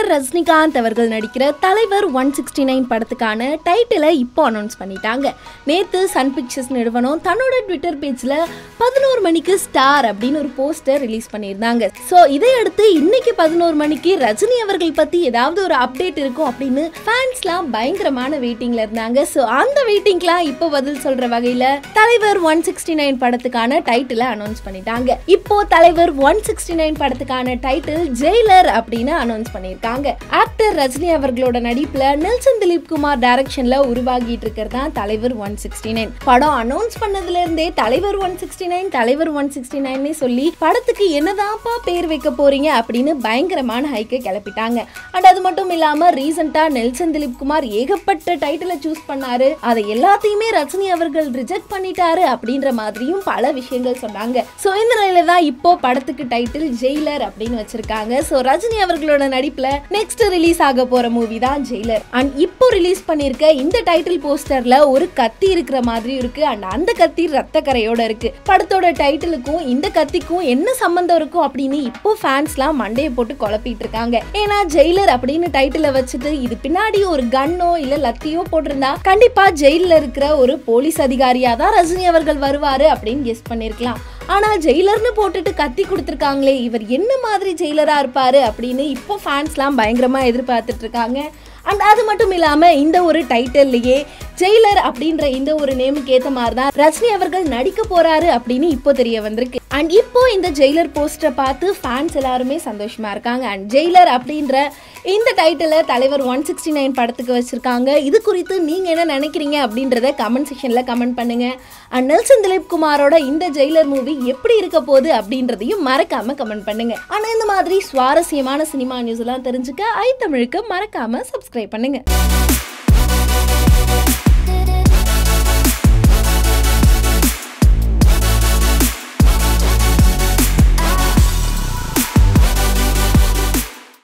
actor Rajinikanth அவர்கள் நடிக்கிற தலைவர் ஒன் சிக்ஸ்டி நைன் படத்துக்கான டைட்டிலை இப்போ அனௌன்ஸ் பண்ணிட்டாங்க நேத்து சன் பிக்சர்ஸ் நிறுவனம் தன்னோட ட்விட்டர் பேஜ்ல பதினோரு மணிக்கு ஸ்டார் அப்படின்னு ஒரு போஸ்டர் ரிலீஸ் பண்ணியிருந்தாங்க ஸோ இதையடுத்து இன்னைக்கு பதினோரு மணிக்கு ரஜினி அவர்கள் பத்தி ஏதாவது ஒரு அப்டேட் இருக்கும் அப்படின்னு ஃபேன்ஸ்லாம் பயங்கரமான வெயிட்டிங்ல இருந்தாங்க ஸோ அந்த வெயிட்டிங்லாம் இப்போ பதில் சொல்ற வகையில தலைவர் ஒன் சிக்ஸ்டி நைன் படத்துக்கான டைட்டிலை அனௌன்ஸ் பண்ணிட்டாங்க இப்போ தலைவர் ஒன் சிக்ஸ்டி நைன் படத்துக்கான டைட்டில் ஜெயிலர் அப்படின்னு அனௌன்ஸ் பண்ணியிருக்காங்க ஆக்டர் ரஜினி அவர்களோட நடிப்புல நெல்சன் திலீப் குமார் டைரக்ஷன்ல உருவாகிட்டு இருக்கிறதா தலைவர் ஒன் சிக்ஸ்டி நைன் படம் அனௌன்ஸ் பண்ணதுல இருந்தே தலைவர் ஒன் சிக்ஸ்டி நைன் தலைவர் ஒன் சிக்ஸ்டி நைன்னே சொல்லி படத்துக்கு என்னதான்ப்பா பேர் வைக்க போறீங்க அப்படின்னு பயங்கரமான ஹைக்கை கிளப்பிட்டாங்க அண்ட் அது மட்டும் இல்லாம ரீசெண்டா நெல்சன் திலீப் குமார் ஏகப்பட்ட டைட்டிலை சூஸ் பண்ணாரு அதை எல்லாத்தையுமே ரஜினி அவர்கள் ரிஜெக்ட் பண்ணிட்டாரு அப்படின்ற மாதிரியும் பல விஷயங்கள் சொன்னாங்க ஸோ இந்த நிலையில தான் இப்போ படத்துக்கு டைட்டில் ஜெயிலர் அப்படின்னு வச்சிருக்காங்க ஸோ ரஜினி அவர்களோட நடிப்புல நெக்ஸ்ட் ரிலீஸ் ஆக போற மூவி தான் ஜெயிலர் அண்ட் இப்போ ரிலீஸ் பண்ணிருக்க இந்த டைட்டில் போஸ்டர்ல ஒரு கத்தி இருக்கிற மாதிரி இருக்கு அண்ட் அந்த கத்தி ரத்த கரையோட இருக்கு படத்தோட டைட்டிலுக்கும் இந்த கத்திக்கும் என்ன சம்பந்தம் இருக்கும் அப்படின்னு இப்போ ஃபேன்ஸ்லாம் மண்டையை போட்டு குழப்பிட்டு இருக்காங்க ஏன்னா ஜெயிலர் அப்படின்னு டைட்டில வச்சுட்டு இது பின்னாடி ஒரு கன்னோ இல்ல லத்தியோ போட்டிருந்தா கண்டிப்பா ஜெயில இருக்கிற ஒரு போலீஸ் அதிகாரியா தான் ரஜினி அவர்கள் வருவாரு அப்படின்னு கெஸ் பண்ணிருக்கலாம் ஆனா ஜெயிலர்னு போட்டுட்டு கத்தி கொடுத்துருக்காங்களே இவர் என்ன மாதிரி ஜெயிலரா இருப்பாரு அப்படின்னு இப்போ ஃபேன்ஸ்லாம் பயங்கரமா எதிர்பார்த்துட்டு இருக்காங்க அண்ட் அது மட்டும் இல்லாம இந்த ஒரு டைட்டில்லையே ஜெயிலர் அப்படின்ற இந்த ஒரு நேமுக்கு ஏத்த மாதிரி தான் ரஜினி அவர்கள் நடிக்க போறாரு அப்படின்னு இப்போ தெரிய வந்திருக்கு அண்ட் இப்போ இந்த ஜெயிலர் போஸ்டரை பார்த்து ஃபேன்ஸ் எல்லாருமே சந்தோஷமா இருக்காங்க அண்ட் ஜெயிலர் அப்படின்ற இந்த டைட்டிலை தலைவர் ஒன் சிக்ஸ்டி நைன் படத்துக்கு வச்சிருக்காங்க இது குறித்து நீங்க என்ன நினைக்கிறீங்க அப்படின்றத கமெண்ட் செக்ஷன்ல கமெண்ட் பண்ணுங்க அண்ட் நெல்சன் திலீப் குமாரோட இந்த ஜெயிலர் மூவி எப்படி இருக்க போகுது அப்படின்றதையும் மறக்காம கமெண்ட் பண்ணுங்க ஆனா இந்த மாதிரி சுவாரஸ்யமான சினிமா நியூஸ் எல்லாம் தெரிஞ்சுக்க ஐ தமிழுக்கு மறக்காம சப்ஸ்கிரைப் பண்ணுங்க